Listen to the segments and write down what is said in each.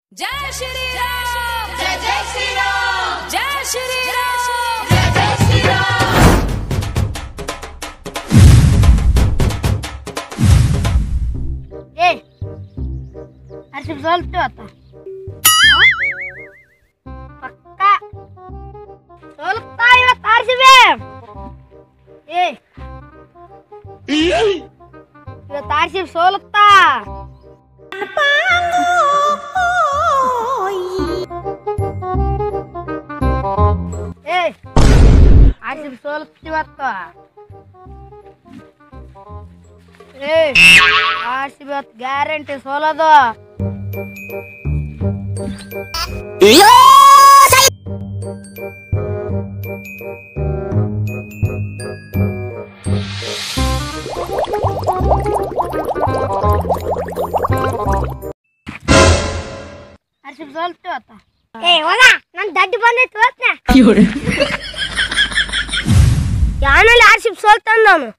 जय श्री राम जय जय श्री राम जय श्री राम जय जय श्री राम ए हर्षिप सोलतो आता ಪಕ್ಕ ಸೋಲ್ತಾ ಇವತ್ತು ಆರ್ಸಿಬಿ ಏ ಇವತ್ತು ಆರ್ಸಿಬಿ ಸೋಲುತ್ತಾ ಏ ಆರ್ಸಿಬಿ ಸೋಲುತ್ತೆ ಇವತ್ತು ಏ ಆರ್ಸಿಬಿ ಇವತ್ತು ಗ್ಯಾರಂಟಿ ಸೋಲೋದು ಹರ್ಷಿಪ್ ಸೋಲ್ತು ಅತ್ತ ಏ ಹೋಗ ನನ್ ದಡ್ಡಿ ಬಂದೈತಿ ಹೋಗ್ನ ಯಾನಲ್ಲಿ ಹರ್ಷಿಪ್ ಸೋಲ್ತಾನ ನಾನು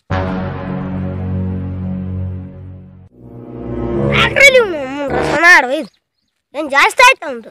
ಯಾಕ್ರಲ್ಲಿ ರಸನ ಆಡು ಇದು ಏನ್ ಜಾಸ್ತಿ ಆಯ್ತು ಅವ್ನ್ದು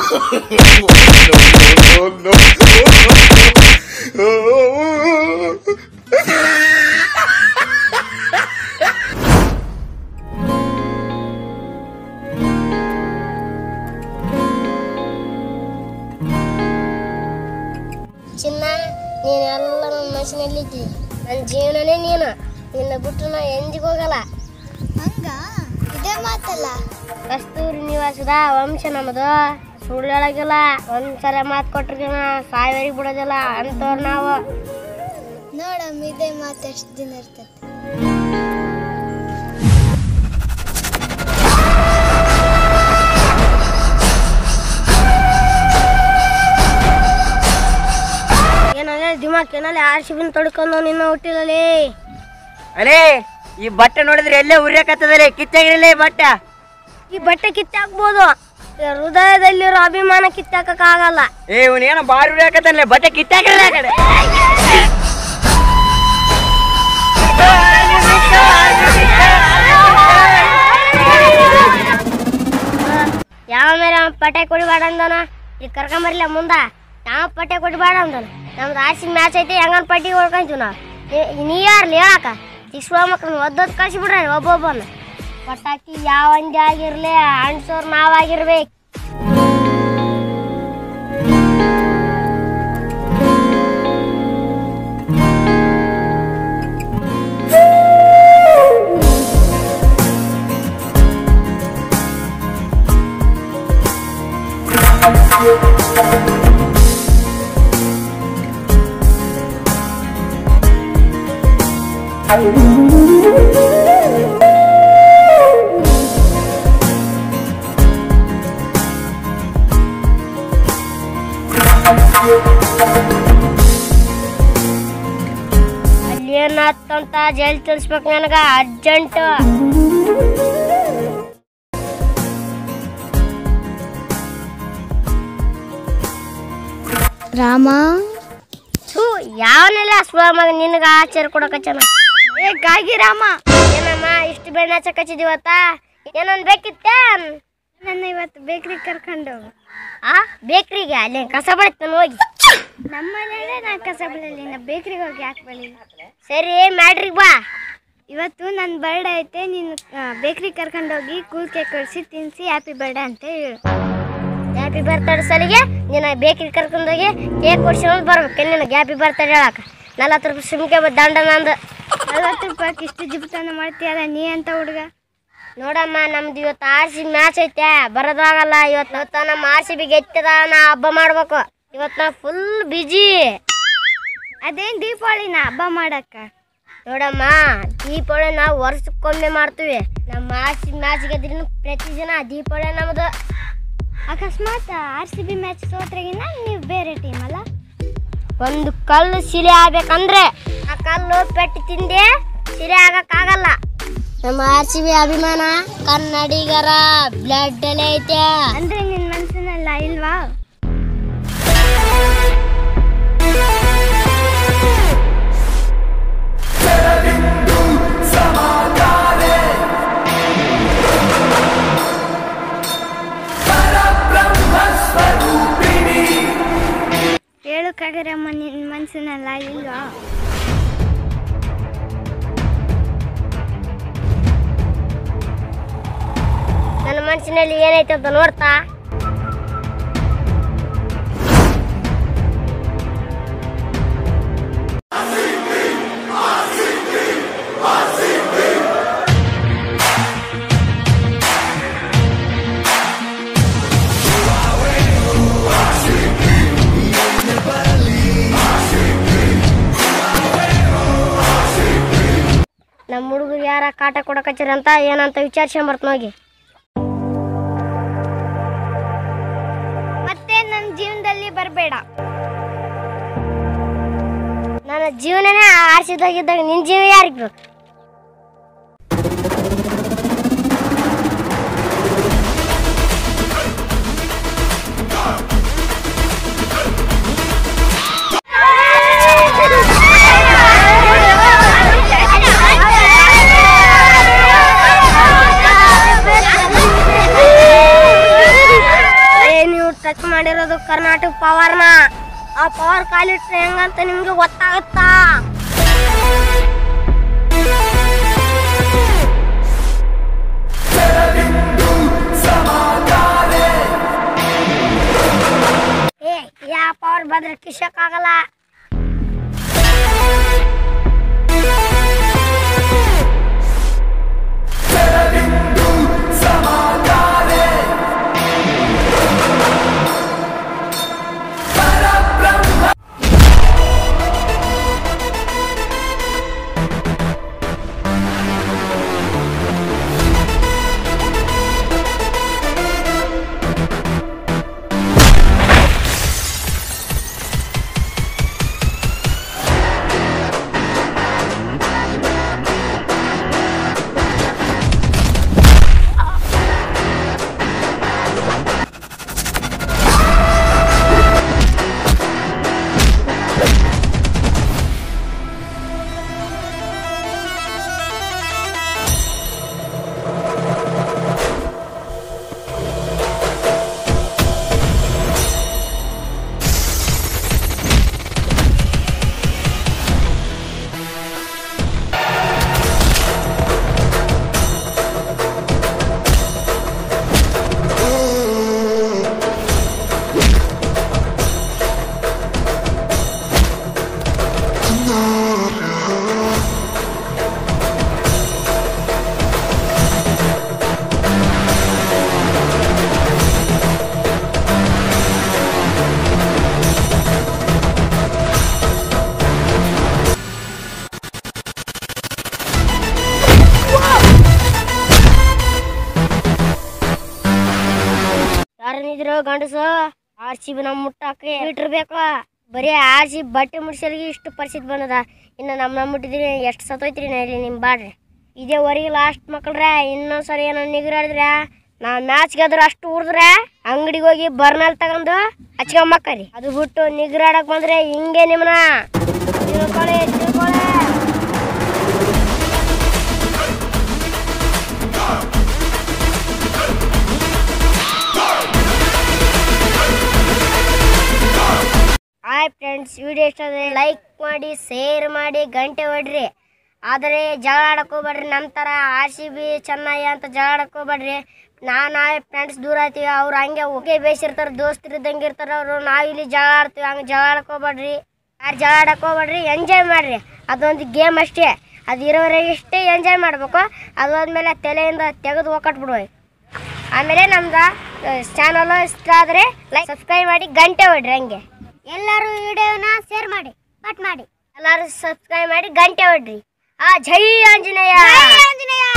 ಚಿನ್ನ ನೀನೆಲ್ಲ ನನ್ನ ಮನಸ್ಸಿನಲ್ಲಿದ್ದಿ ನನ್ನ ಜೀವನನೇ ನೀನು ನಿನ್ನ ಬಿಟ್ಟು ನಾ ಎಂದಿಗೂ ಹೋಗಲ್ಲ ಹಂಗ ಇದೇ ಮಾತಲ್ಲ ಕಸ್ತೂರಿ ನಿವಾಸದ ವಂಶ ನಮ್ಮದು ಸುಳ್ಳು ಹೇಳಂಗಿಲ್ಲ ಒಂದ್ಸಲ ಮಾತು ಕೊಟ್ರಿಗಿನ ಸಾವಿರಿಗೆ ಬಿಡೋದಿಲ್ಲ ಅಂತವ್ರು ನಾವು ನೋಡಮ್ಮ ಇದೇ ಮಾತು ಎಷ್ಟು ದಿನ ಇರ್ತೈತೆ ಏನಾಗ ದಿಮಾಕ್ ಏನಲ್ಲಿ ಆರ್ ಸಿ ಬಿನ ತೊಡ್ಕೊಂಡು ನಿನ್ನ ಹುಟ್ಟಿದಲ್ಲಿ ಅಲೇ ಈ ಬಟ್ಟೆ ನೋಡಿದ್ರೆ ಎಲ್ಲೇ ಉರಿಯಕತ್ತದಲೇ ಕಿತ್ತಾಗಿರಲೇ ಬಟ್ಟೆ ಈ ಬಟ್ಟೆ ಕಿತ್ತಾಕ್ಬೋದು ಈ ಹೃದಯದಲ್ಲಿರೋ ಅಭಿಮಾನ ಕಿತ್ತಾಕಕ್ಕಾಗಲ್ಲ ಏ ಇವನೇನೋ ಬಾರಿ ಉರಿಯಕತ್ತಲ್ಲ ಬಟ್ಟೆ ಕಿತ್ತಾಗಿರಲೇ ಆ ಕಡೆ ಯಾವ ಮೇಲೆ ಅವ ಪಟೆ ಕೊಡಿಬೇಡ ಅಂದನ ಈಗ ಕರ್ಕೊಂಬರ್ಲ ಮುಂದ ಯಾವ ಪಟೆ ಕೊಡಿಬೇಡ ಅಂದನ ನಮ್ದು ಆರ್ಸಿ ಮ್ಯಾಚ್ ಐತಿ ಹೆಂಗನ್ ಪಟ್ಟಿ ಹೊಡ್ಕೊಂತೀವಿ ನಾವು ನೀ- ನೀ ಯಾರ್ಲಿ ಹೇಳಕ ಶಿಶ್ವ ಮಕ್ಳನ್ನ ಒದ್ದೊತ್ತು ಕಳ್ಸಿ ಬಿಡ್ರಿ ಒಬ್ಬೊಬ್ಬನ ಪಟಾಕಿ ಯಾವ ಅಂದಿ ಆಗಿರ್ಲಿ ಅಣ್ಸೋರ್ ನಾವಾಗಿರ್ಬೇಕು ಅಲ್ಲಿ ಏನಾತಂತ ಜೈಲ್ ತಿಳಿಸ್ಬೇಕು ನನಗ ಅರ್ಜೆಂಟ್ ರಾಮ ಥೂ ಯಾವನೆಲ್ಲ ಸುಳ ಮಗ ನಿನಗ ಆಚಾರ ಕೊಡಕಚ್ಚನ ಏ ಗಾಗಿ ರಾಮ ಏನಮ್ಮ ಇಷ್ಟು ಬೆಣ್ಣ ಹಚ್ಚಕಚ್ಚಿದಿವತ್ತ ಏನೊಂದ್ ಬೇಕಿತ್ತ ನನ್ನ ಇವತ್ತು ಬೇಕ್ರಿ ಕರ್ಕೊಂಡು ಆ ಬೇಕ್ರಿಗೆ ಅಲ್ಲಿ ಕಸ ಬಳಿತಾನ ಹೋಗಿ ನಮ್ಮ ಮನೇಲೆ ನಾ ಕಸ ಬೀಳಲಿ ನಾ ಬೇಕ್ರಿಗೆ ಹೋಗಿ ಯಾಕೆ ಬರಲಿಲ್ಲ ಸರಿ ಮ್ಯಾಡ್ರಿಗೆ ಬಾ ಇವತ್ತು ನನ್ನ ಬರ್ಡೇ ಐತೆ ನೀನು ಬೇಕ್ರಿ ಕರ್ಕೊಂಡೋಗಿ ಕೂಲ್ ಕೇಕ್ ಕಳಿಸಿ ತಿನ್ನಿಸಿ ಹ್ಯಾಪಿ ಬರ್ಡೇ ಅಂತ ಹೇಳು ಹ್ಯಾಪಿ ಬರ್ತಡೇ ಸಲಿಗೆ ನೀನು ಬೇಕ್ರಿ ಕರ್ಕೊಂಡೋಗಿ ಕೇಕ್ ಕೊಡ್ಸ್ಕೊಂಡು ಬರ್ಬೇಕು ನಿನಗೆ ಹ್ಯಾಪಿ ಬರ್ತಡೇ ಹೇಳಕ ನಲವತ್ತು ರೂಪಾಯಿ ಸುಮ್ಕೆ ದಂಡ ನಂದು ನಲ್ವತ್ತು ರೂಪಾಯಿಗೆ ಇಷ್ಟು ಜಿಬ್ತನ ಮಾಡ್ತೀಯಲ್ಲ ನೀ ಅಂತ ಹುಡುಗ ನೋಡಮ್ಮ ನಮ್ದು ಇವತ್ತು ಆರ್ ಸಿ ಮ್ಯಾಚ್ ಐತೆ ಬರೋದಾಗಲ್ಲ ಇವತ್ತು ಇವತ್ತು ನಮ್ಮ ಆರ್ ಸಿ ಬಿ ಗೆತ್ತದ ನಾ ಹಬ್ಬ ಮಾಡ್ಬೇಕು ಇವತ್ತು ನಾ ಫುಲ್ ಬಿಜಿ ಅದೇನು ದೀಪಾವಳಿನ ಹಬ್ಬ ಮಾಡಕ್ಕ ನೋಡಮ್ಮ ದೀಪಾವಳಿ ನಾವು ವರ್ಷಕ್ಕೊಮ್ಮೆ ಮಾಡ್ತೀವಿ ನಮ್ಮ ಆರ್ ಸಿ ಮ್ಯಾಚ್ ಗೆದ್ರೂ ಪ್ರತಿ ದಿನ ದೀಪಾವಳಿ ನಮ್ದು ಅಕಸ್ಮಾತ್ ಆರ್ ಸಿ ಬಿ ಮ್ಯಾಚ್ ಸೋತ್ರೆಗಿನ ನೀವು ಬೇರೆ ಟೀಮ್ ಅಲ್ಲ ಒಂದು ಕಲ್ಲು ಶಿಲೆ ಆಗ್ಬೇಕಂದ್ರೆ ಆ ಕಲ್ಲು ಪೆಟ್ಟು ತಿಂದೆ ಶಿಲೆ ಆಗಕ್ಕಾಗಲ್ಲ ನಮ್ಮ ಆರ್ ಸಿ ಬಿ ಅಭಿಮಾನ ಕನ್ನಡಿಗರ ಬ್ಲಡ್ ಅಲ್ಲೇ ಐತೆ ಅಂದ್ರೆ ನಿನ್ನ ಮನಸ್ಸಿನಲ್ಲ ಇಲ್ವಾ ಹೇಳಕ್ಕಾಗರಮ್ಮ ನಿನ್ನ ಮನ್ಸನ್ನೆಲ್ಲ ಇಲ್ವಾ ನನ್ನ ಮನಸ್ಸಿನಲ್ಲಿ ಏನೈತೆ ಅಂತ ನೋಡ್ತಾ ನಮ್ಮ ಹುಡುಗರು ಯಾರ ಕಾಟ ಕೊಡಕಚ್ಚಾರಂತ ಏನಂತ ವಿಚಾರಿಸ್ಕೊಂಬರ್ತ ಹೋಗಿ ಮತ್ತೆ ನನ್ನ ಜೀವನದಲ್ಲಿ ಬರಬೇಡ ನನ್ನ ಜೀವನನೇ ಆರಿಸಿದಾಗಿದ್ದಾಗ ನಿನ್ನ ಜೀವ ಯಾರಿಗೆ ಬೇಕು ಏ ನೀವು ಟಚ್ ಮಾಡಿರೋದು ಕರ್ನಾಟಕ ಪವರ್ನ ಆ ಪವರ್ ಕಾಲಿಟ್ರೆ ಹೆಂಗಂತ ನಿಮ್ಗೆ ಗೊತ್ತಾಗುತ್ತಾ ಏ ಯಾ ಪವರ್ ಬಂದ್ರೆ ಕಿಶಕ್ಕಾಗಲ್ಲ ಯಾರನಿದ್ರು ಗಂಡಸು ಆರ್ ಸಿ ಬಿ ನಮ್ಮ ಮುಟ್ಟಾಕೆ ಇಟ್ಟಿರ್ಬೇಕು ಬರೀ ಆರ್ ಸಿ ಬಟ್ಟೆ ಮುಡ್ಸಲಿಗೆ ಇಷ್ಟು ಪರಿಸ್ಥಿತಿ ಬಂದದ ಇನ್ನು ನಮ್ಮ ನಮ್ಮ ಮುಟ್ಟಿದ್ರಿ ಎಷ್ಟು ಸತ್ತೋಯ್ತ್ರಿ ನಾ ಇಲ್ಲಿ ನಿಮ್ಮ ಬಾಡ್ರಿ ಇದೇ ವರೆಗೆ ಲಾಸ್ಟ್ ಮಕ್ಕಳ್ರೆ ಇನ್ನೊಂದ್ಸರಿ ಏನೋ ನಿಗ್ರಾಡಿದ್ರೆ ನಾ ಮ್ಯಾಚ್ ಗೆದ್ರೆ ಅಷ್ಟು ಉರ್ದ್ರೆ ಅಂಗಡಿಗೆ ಹೋಗಿ ಬರ್ನಲ್ ತಗೊಂಡು ಹಚ್ಕೊಂಬಕ್ಕರಿ ಅದು ಬಿಟ್ಟು ನಿಗ್ರಾಡಕ್ ಬಂದ್ರೆ ಹಿಂಗೆ ನಿಮ್ಮನ್ನ ತಿಳ್ಕೊಳ್ಳಿ ತಿಳ್ಕೊಳ್ಳಿ ಹಾಯ್ ಫ್ರೆಂಡ್ಸ್ ವಿಡಿಯೋ ಇಷ್ಟ ಲೈಕ್ ಮಾಡಿ ಶೇರ್ ಮಾಡಿ ಗಂಟೆ ಹೊಡ್ರಿ ಆದರೆ ಜಗಳ ಆಡಕ್ ಹೋಗ್ಬೇಡ್ರಿ ನಮ್ಮ ಥರ ಆರ್ ಸಿ ಬಿ ಚೆನ್ನೈ ಅಂತ ಜಗಳ ಆಡಕ್ ಹೋಗ್ಬೇಡ್ರಿ ನಾನು ಫ್ರೆಂಡ್ಸ್ ದೂರ ಆಯ್ತೀವಿ ಅವ್ರು ಹಂಗೆ ಒಕೆ ಬೇಸಿರ್ತಾರೆ ದೋಸ್ತರು ಇದ್ದಂಗೆ ಇರ್ತಾರೆ ಅವರು ನಾವು ಇಲ್ಲಿ ಜಗಳ ಆಡ್ತೀವಿ ಹಂಗೆ ಜಗಳ ಆಡಕ್ ಹೋಗ್ಬೇಡ್ರಿ ಯಾರು ಜಗಳ ಆಡಕ್ ಹೋಗ್ಬೇಡ್ರಿ ಎಂಜಾಯ್ ಮಾಡ್ರಿ ಅದೊಂದು ಗೇಮ್ ಅಷ್ಟೇ ಅದು ಇರೋವರೆಗೆ ಇಷ್ಟೇ ಎಂಜಾಯ್ ಮಾಡ್ಬೇಕು ಅದಾದ್ಮೇಲೆ ತಲೆಯಿಂದ ತೆಗೆದು ಒಕ್ಕಟ್ಬಿಡ್ಬೇಕು ಆಮೇಲೆ ನಮ್ದು ಚಾನಲ್ ಇಷ್ಟ ಆದರೆ ಲೈಕ್ ಸಬ್ಸ್ಕ್ರೈಬ್ ಮಾಡಿ ಗಂಟೆ ಹೊಡ್ರಿ ಹಂಗೆ ಎಲ್ಲರೂ ವಿಡಿಯೋನ ಶೇರ್ ಮಾಡಿ ಕಟ್ ಮಾಡಿ ಎಲ್ಲರೂ ಸಬ್ಸ್ಕ್ರೈಬ್ ಮಾಡಿ ಗಂಟೆ ಹೊಡ್ರಿ ಆ ಜೈ ಆಂಜನೇಯ ಆಂಜನೇಯ